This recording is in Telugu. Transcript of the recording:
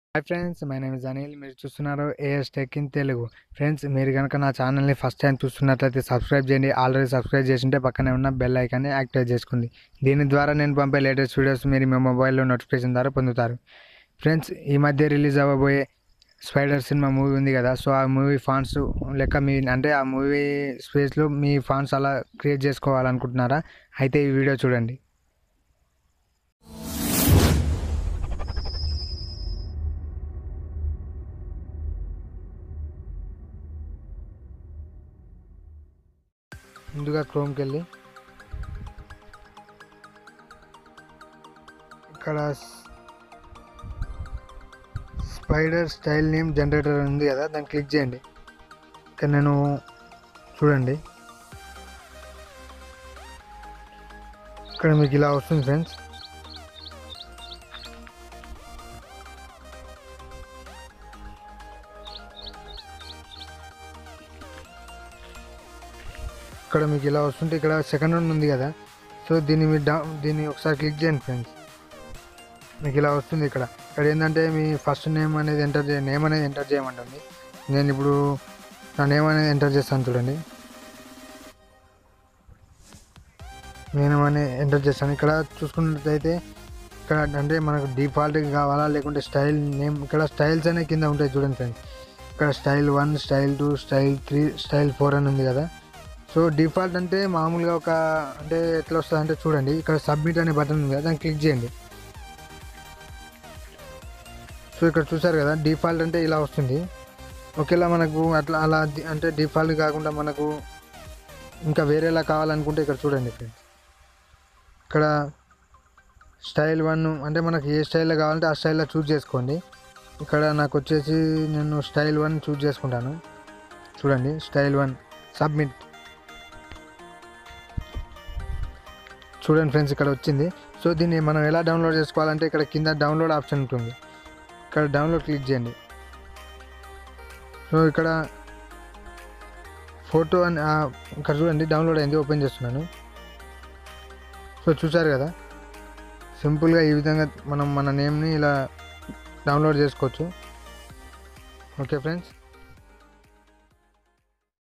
hi friends my name is Anil మీరు చూస్తున్నారు AS tech in Telugu friends మీరు కనుక నా ఛానల్ని ఫస్ట్ టైం చూస్తున్నట్లయితే సబ్స్క్రైబ్ చేయండి ఆల్రెడీ సబ్స్క్రైబ్ చేసింటే పక్కనే ఉన్న బెల్ ఐకాన్ని యాక్టివేట్ చేసుకోండి దీని ద్వారా నేను పంపే లేటెస్ట్ వీడియోస్ మీరు మీ మొబైల్లో నోటిఫికేషన్ ద్వారా పొందుతారు ఫ్రెండ్స్ ఈ మధ్య రిలీజ్ అవ్వబోయే స్పైడర్ సినిమా మూవీ ఉంది కదా సో ఆ మూవీ ఫాన్స్ లెక్క మీ అంటే ఆ మూవీ స్పేస్లో మీ ఫాన్స్ అలా క్రియేట్ చేసుకోవాలనుకుంటున్నారా అయితే ఈ వీడియో చూడండి ముందుగా క్రోమ్కి వెళ్ళి ఇక్కడ స్పైడర్ స్టైల్ నేమ్ జనరేటర్ ఉంది కదా దాన్ని క్లిక్ చేయండి ఇక్కడ నేను చూడండి ఇక్కడ మీకు ఇలా వస్తుంది ఫ్రెండ్స్ ఇక్కడ మీకు ఇలా వస్తుంటే ఇక్కడ సెకండ్ వన్ ఉంది కదా సో దీన్ని మీరు డౌ దీన్ని ఒకసారి క్లిక్ చేయండి ఫ్రెండ్స్ మీకు ఇలా వస్తుంది ఇక్కడ ఇక్కడ ఏంటంటే మీ ఫస్ట్ నేమ్ అనేది ఎంటర్ చే నేమ్ అనేది ఎంటర్ చేయమంటుంది నేను ఇప్పుడు నా నేమ్ అనేది ఎంటర్ చేస్తాను చూడండి నేను అనేది ఎంటర్ చేస్తాను ఇక్కడ చూసుకున్నట్లయితే ఇక్కడ అంటే మనకు డిఫాల్ట్ కావాలా లేకుంటే స్టైల్ నేమ్ ఇక్కడ స్టైల్స్ అనేవి కింద ఉంటాయి చూడండి ఫ్రెండ్స్ ఇక్కడ style one style two style three style four అని ఉంది కదా సో డిఫాల్ట్ అంటే మామూలుగా ఒక అంటే ఎట్లా వస్తుంది అంటే చూడండి ఇక్కడ సబ్మిట్ అనే బటన్ ఉంది కదా దాన్ని క్లిక్ చేయండి సో ఇక్కడ చూసారు కదా డిఫాల్ట్ అంటే ఇలా వస్తుంది ఒకేలా మనకు అట్లా అలా ది- అంటే డిఫాల్ట్ కాకుండా మనకు ఇంకా వేరేలా కావాలనుకుంటే ఇక్కడ చూడండి ఫ్రెండ్స్ ఇక్కడ స్టైల్ వన్ అంటే మనకి ఏ స్టైల్లో కావాలంటే ఆ స్టైల్లో చూస్ చేసుకోండి ఇక్కడ నాకు వచ్చేసి నేను స్టైల్ వన్ చూస్ చేసుకుంటాను చూడండి స్టైల్ వన్ సబ్మిట్ చూడండి ఫ్రెండ్స్ ఇక్కడ వచ్చింది సో దీన్ని మనం ఎలా డౌన్లోడ్ చేసుకోవాలంటే ఇక్కడ కింద డౌన్లోడ్ ఆప్షన్ ఉంటుంది ఇక్కడ డౌన్లోడ్ క్లిక్ చేయండి సో ఇక్కడ ఫోటో అని ఆ, ఇక్కడ చూడండి డౌన్లోడ్ అయింది ఓపెన్ చేస్తున్నాను సో చూసారు కదా సింపుల్గా ఈ విధంగా మనం మన నేమ్ని ఇలా డౌన్లోడ్ చేసుకోవచ్చు ఓకే ఫ్రెండ్స్